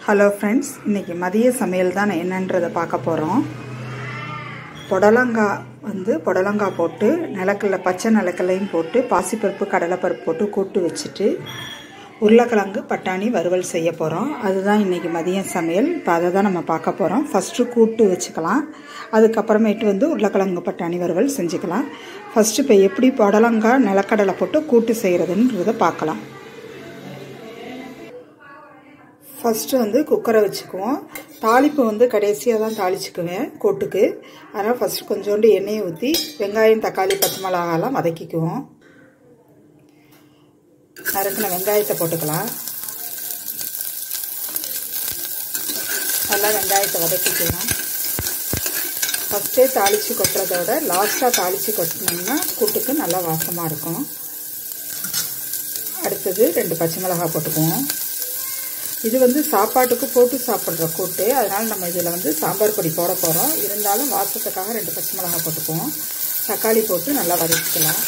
hello friends இன்றைக்கி மதிய சமையல் தான் என்னன்றதை பார்க்க போகிறோம் புடலங்காய் வந்து புடலங்காய் போட்டு நிலக்கல்ல பச்சை நிலக்கல்லையும் போட்டு பாசிப்பருப்பு கடலைப்பருப்பு போட்டு கூட்டு வச்சுட்டு உருளைக்கிழங்கு பட்டாணி வறுவல் செய்ய போகிறோம் அதுதான் இன்றைக்கி மதியம் சமையல் இப்போ அதை தான் நம்ம பார்க்க போகிறோம் ஃபஸ்ட்டு கூட்டு வச்சுக்கலாம் அதுக்கப்புறமேட்டு வந்து உருளைக்கிழங்கு பட்டாணி வறுவல் செஞ்சுக்கலாம் ஃபஸ்ட்டு இப்போ எப்படி புடலங்காய் நிலக்கடலை போட்டு கூட்டு செய்கிறதுன்றதை பார்க்கலாம் ஃபஸ்ட்டு வந்து குக்கரை வச்சுக்குவோம் தாளிப்பு வந்து கடைசியாக தான் தாளிச்சுக்குவேன் கூட்டுக்கு அதனால் ஃபஸ்ட்டு கொஞ்சோண்டு எண்ணெயை ஊற்றி வெங்காயம் தக்காளி பச்சை மிளகாலாம் வதக்கிக்குவோம் நறுக்கின வெங்காயத்தை போட்டுக்கலாம் நல்லா வெங்காயத்தை வதக்கிக்குவோம் ஃபஸ்ட்டே தாளித்து கொட்டுறத விட லாஸ்ட்டாக தாளித்து கொட்டினோம்னா கூட்டுக்கு நல்லா வாசமாக இருக்கும் அடுத்தது ரெண்டு பச்சை மிளகாய் போட்டுக்குவோம் இது வந்து சாப்பாட்டுக்கு போட்டு சாப்பிட்ற கூட்டு அதனால் நம்ம இதில் வந்து சாம்பார் பொடி போட போகிறோம் இருந்தாலும் வாசத்துக்காக ரெண்டு பச்சை மிளகாய் போட்டுக்குவோம் தக்காளி போட்டு நல்லா வதக்கிக்கலாம்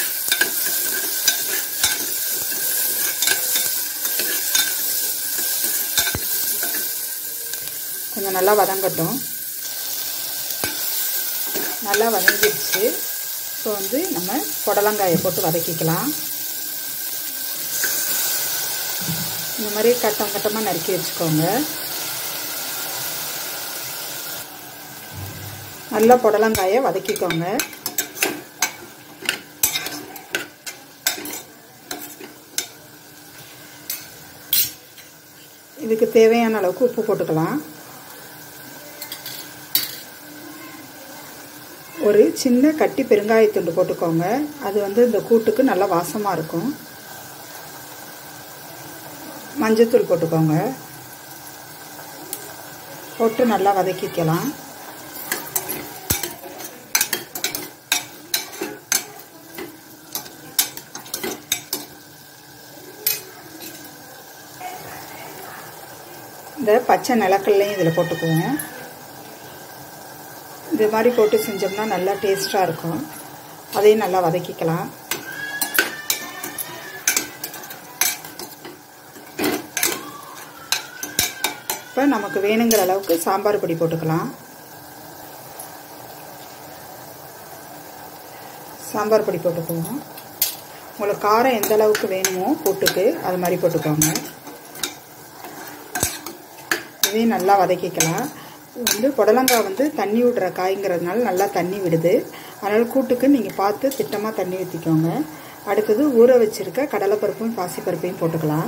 கொஞ்சம் நல்லா வதங்கட்டும் நல்லா வதங்கிடுச்சு ஸோ வந்து நம்ம புடலங்காயை போட்டு வதக்கிக்கலாம் இந்த மாதிரி கட்டம் கட்டமாக நறுக்கி வச்சுக்கோங்க நல்லா புடலங்காயை வதக்கிக்கோங்க இதுக்கு தேவையான அளவுக்கு உப்பு போட்டுக்கலாம் ஒரு சின்ன கட்டி பெருங்காயத்துண்டு போட்டுக்கோங்க அது வந்து இந்த கூட்டுக்கு நல்லா வாசமாக இருக்கும் மஞ்சத்தூள் போட்டுக்கோங்க போட்டு நல்லா வதக்கிக்கலாம் இந்த பச்சை நிலக்கல்லையும் இதில் போட்டுக்குவோம் இது மாதிரி போட்டு செஞ்சோம்னா நல்லா டேஸ்ட்டாக இருக்கும் அதையும் நல்லா வதக்கிக்கலாம் இப்போ நமக்கு வேணுங்கிற அளவுக்கு சாம்பார் பொடி போட்டுக்கலாம் சாம்பார் பொடி போட்டுக்குவோம் உங்களுக்கு காரம் எந்த அளவுக்கு வேணுமோ போட்டுக்கு அது மாதிரி போட்டுக்கோங்க இதையும் நல்லா வதக்கிக்கலாம் வந்து புடலங்காய் வந்து தண்ணி விடுற காய்ங்கிறதுனால நல்லா தண்ணி விடுது அதனால் கூட்டுக்கு நீங்கள் பார்த்து திட்டமாக தண்ணி ஊற்றிக்கோங்க அடுத்தது ஊற வச்சுருக்க கடலைப்பருப்பும் பாசிப்பருப்பையும் போட்டுக்கலாம்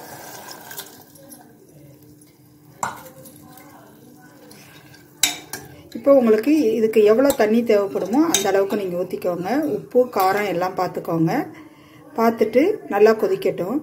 இப்போ உங்களுக்கு இதுக்கு எவ்வளோ தண்ணி தேவைப்படுமோ அந்த அளவுக்கு நீங்கள் ஊற்றிக்கோங்க உப்பு காரம் எல்லாம் பார்த்துக்கோங்க பார்த்துட்டு நல்லா கொதிக்கட்டும்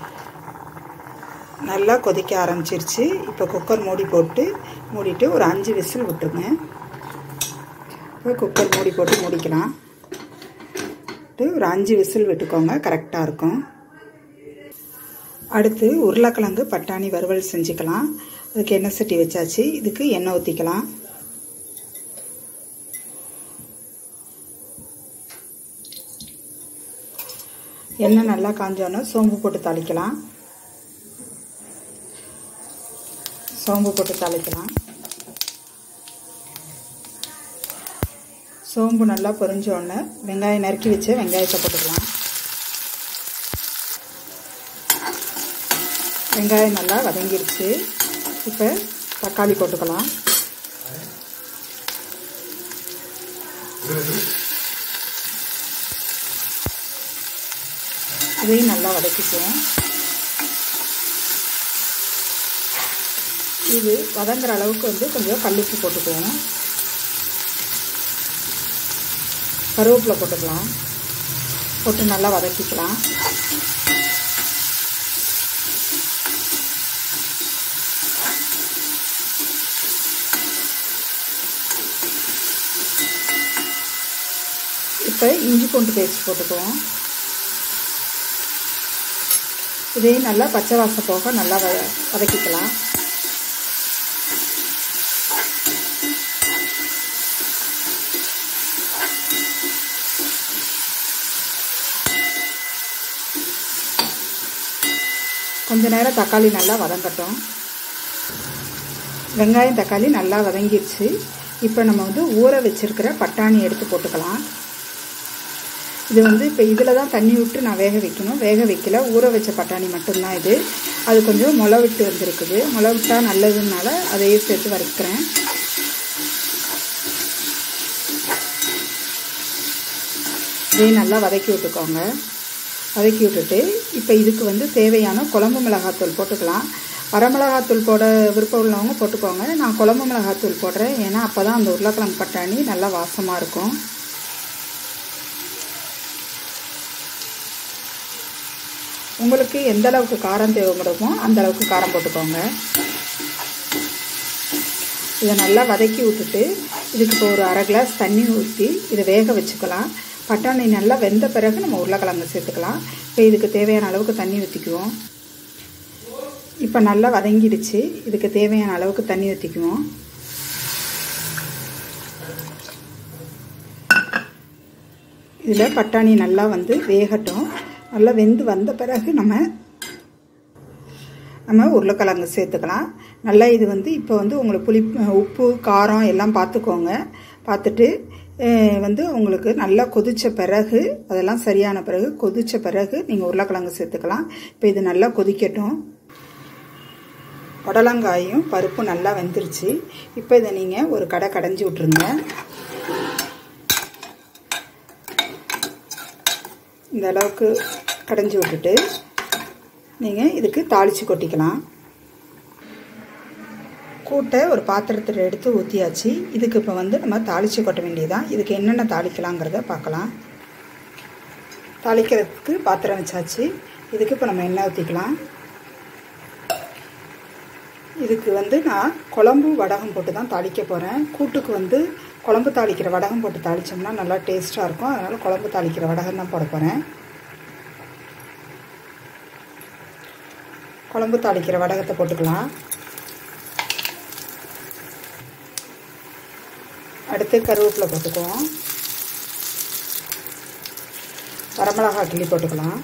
நல்லா கொதிக்க ஆரம்பிச்சிருச்சு இப்போ குக்கர் மூடி போட்டு மூடிட்டு ஒரு அஞ்சு விசில் விட்டுருங்க இப்போ குக்கர் மூடி போட்டு மூடிக்கலாம் ஒரு அஞ்சு விசில் விட்டுக்கோங்க கரெக்டாக இருக்கும் அடுத்து உருளைக்கிழங்கு பட்டாணி வறுவல் செஞ்சுக்கலாம் அதுக்கு எண்ணெய் சட்டி வச்சாச்சு இதுக்கு எண்ணெய் ஊற்றிக்கலாம் எண்ணெய் நல்லா காஞ்சோன்னு சோம்பு போட்டு தாளிக்கலாம் சோம்பு போட்டு தாளிக்கலாம் சோம்பு நல்லா பொரிஞ்சோடனே வெங்காயம் நறுக்கி வச்சு வெங்காயத்தை போட்டுக்கலாம் வெங்காயம் நல்லா வதங்கிடுச்சு இப்போ தக்காளி போட்டுக்கலாம் அதையும் நல்லா வதக்கிக்குவோம் இது வதங்குற அளவுக்கு வந்து கொஞ்சம் கல்லுப்பு போட்டுக்குவோம் கருவேப்பிலை போட்டுக்கலாம் போட்டு நல்லா வதக்கிக்கலாம் இப்போ இஞ்சி பூண்டு பேஸ்ட் போட்டுக்குவோம் இதையும் நல்லா பச்சை வாசம் போக நல்லா வ வதக்கிக்கலாம் கொஞ்ச நேரம் தக்காளி நல்லா வதங்கட்டும் வெங்காயம் தக்காளி நல்லா வதங்கிடுச்சு இப்போ நம்ம வந்து ஊற வச்சுருக்கிற பட்டாணி எடுத்து போட்டுக்கலாம் இது வந்து இப்போ இதில் தான் தண்ணி விட்டு நான் வேக வைக்கணும் வேக வைக்கல ஊற வச்ச பட்டாணி மட்டும்தான் இது அது கொஞ்சம் முளை விட்டு வந்திருக்குது முளை விட்டால் நல்லதுனால அதையே சேர்த்து வறுக்கிறேன் இதையும் நல்லா வதக்கி விட்டுக்கோங்க வதக்கி விட்டுட்டு இப்போ இதுக்கு வந்து தேவையான குழம்பு மிளகாத்தூள் போட்டுக்கலாம் வரமிளகாத்தூள் போட விருப்பம் உள்ளவங்க போட்டுக்கோங்க நான் குழம்பு மிளகாத்தூள் போடுறேன் ஏன்னா அப்போ தான் அந்த உருளைக்கிழங்கு பட்டாணி நல்லா வாசமாக இருக்கும் உங்களுக்கு எந்த அளவுக்கு காரம் தேவைப்படுமோ அந்த அளவுக்கு காரம் போட்டுக்கோங்க இதை நல்லா வதக்கி விட்டுட்டு இதுக்கு இப்போ ஒரு அரை கிளாஸ் தண்ணி ஊற்றி இதை வேக வச்சுக்கலாம் பட்டாணி நல்லா வெந்த பிறகு நம்ம உருளைக்கிழங்கு சேர்த்துக்கலாம் இப்போ இதுக்கு தேவையான அளவுக்கு தண்ணி ஊற்றிக்குவோம் இப்போ நல்லா வதங்கிடுச்சு இதுக்கு தேவையான அளவுக்கு தண்ணி ஊற்றிக்குவோம் இதில் பட்டாணி நல்லா வந்து வேகட்டும் நல்லா வெந்து வந்த பிறகு நம்ம நம்ம உருளைக்கிழங்கு சேர்த்துக்கலாம் நல்லா இது வந்து இப்போ வந்து உங்களுக்கு புளி உப்பு காரம் எல்லாம் பார்த்துக்கோங்க பார்த்துட்டு வந்து உங்களுக்கு நல்லா கொதித்த பிறகு அதெல்லாம் சரியான பிறகு கொதித்த பிறகு நீங்கள் உருளைக்கிழங்கு சேர்த்துக்கலாம் இப்போ இது நல்லா கொதிக்கட்டும் புடலங்காயும் பருப்பு நல்லா வெந்துருச்சு இப்போ இதை நீங்கள் ஒரு கடை கடைஞ்சி விட்ருங்க இந்த அளவுக்கு கடைஞ்சி விட்டுட்டு நீங்கள் இதுக்கு தாளித்து கொட்டிக்கலாம் கூட்டை ஒரு பாத்திரத்தில் எடுத்து ஊற்றியாச்சு இதுக்கு இப்போ வந்து நம்ம தாளித்து கொட்ட வேண்டியதான் இதுக்கு என்னென்ன தாளிக்கலாங்கிறத பார்க்கலாம் தாளிக்கிறதுக்கு பாத்திரம் வச்சாச்சு இதுக்கு இப்போ நம்ம எண்ணெய் ஊற்றிக்கலாம் இதுக்கு வந்து நான் குழம்பு வடகம் போட்டு தான் தாளிக்க போகிறேன் கூட்டுக்கு வந்து குழம்பு தாளிக்கிற வடகம் போட்டு தாளித்தோம்னா நல்லா டேஸ்ட்டாக இருக்கும் அதனால் குழம்பு தாளிக்கிற வடகம் தான் போட போகிறேன் குழம்பு தாளிக்கிற வடகத்தை போட்டுக்கலாம் அடுத்து கருவேப்பிலை போட்டுக்குவோம் வரமிளகாய் கிள்ளி போட்டுக்கலாம்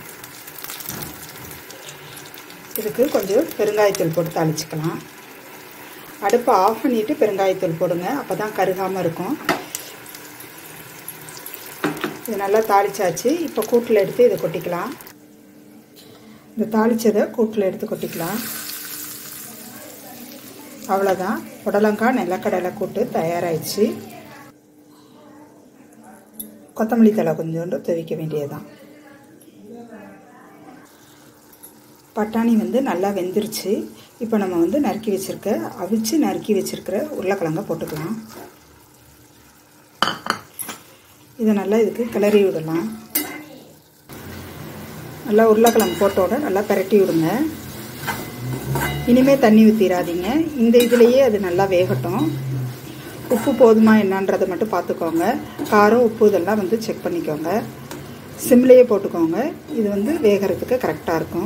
இதுக்கு கொஞ்சம் பெருங்காயத்தூள் போட்டு தாளிச்சிக்கலாம் அடுப்பை ஆஃப் பண்ணிவிட்டு பெருங்காயத்தூள் போடுங்க அப்போ தான் கருகாமல் இருக்கும் இது நல்லா தாளிச்சாச்சு இப்போ கூட்டில் எடுத்து இதை கொட்டிக்கலாம் இந்த தாளித்ததை கூட்டில் எடுத்து கொட்டிக்கலாம் அவ்வளோதான் புடலங்காய் நிலக்கடலை கூட்டு தயாராகிடுச்சு கொத்தமல்லி தலை கொஞ்சோண்டு துவைக்க வேண்டியதுதான் பட்டாணி வந்து நல்லா வெந்துருச்சு இப்போ நம்ம வந்து நறுக்கி வச்சுருக்க அவிச்சு நறுக்கி வச்சுருக்கிற உருளைக்கிழங்க போட்டுக்கலாம் இதை நல்லா இதுக்கு கிளறி விடலாம் நல்லா உருளைக்கிழங்கு போட்டோட நல்லா பரட்டி விடுங்க இனிமேல் தண்ணி ஊற்றிடாதீங்க இந்த இதுலேயே அது நல்லா வேகட்டும் உப்பு போதுமா என்னன்றதை மட்டும் பார்த்துக்கோங்க காரம் உப்பு இதெல்லாம் வந்து செக் பண்ணிக்கோங்க சிம்லேயே போட்டுக்கோங்க இது வந்து வேகிறதுக்கு கரெக்டாக இருக்கும்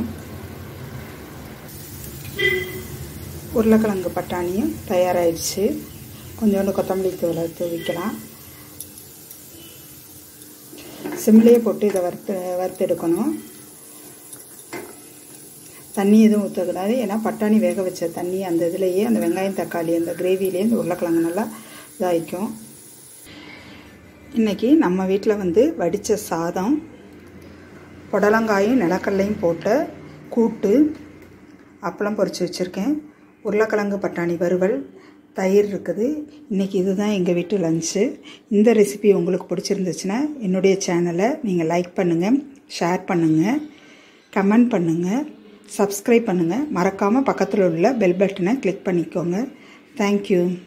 உருளைக்கிழங்கு பட்டாணியும் தயாராகிடுச்சு கொஞ்சோண்டு கொத்தமல்லி தூளை தூவிக்கலாம் சிம்லேயே போட்டு இதை வறுத்து வறுத்தெடுக்கணும் தண்ணி எதுவும் ஊற்றக்கூடாது ஏன்னா பட்டாணி வேக வச்ச தண்ணி அந்த இதுலேயே அந்த வெங்காயம் தக்காளி அந்த கிரேவிலேயே இந்த உருளைக்கிழங்கு நல்லா இதாகிக்கும் இன்றைக்கி நம்ம வீட்டில் வந்து வடித்த சாதம் புடலங்காயும் நிலக்கடலையும் போட்ட கூட்டு அப்பளம் பொரித்து வச்சுருக்கேன் உருளைக்கிழங்கு பட்டாணி வறுவல் தயிர் இருக்குது இன்றைக்கி இதுதான் எங்கள் வீட்டு லஞ்சு இந்த ரெசிபி உங்களுக்கு பிடிச்சிருந்துச்சுன்னா என்னுடைய சேனலை நீங்கள் லைக் பண்ணுங்கள் ஷேர் பண்ணுங்கள் கமெண்ட் பண்ணுங்கள் சப்ஸ்கிரைப் பண்ணுங்கள் மறக்காமல் பக்கத்தில் உள்ள பெல் பட்டனை கிளிக் பண்ணிக்கோங்க தேங்க்யூ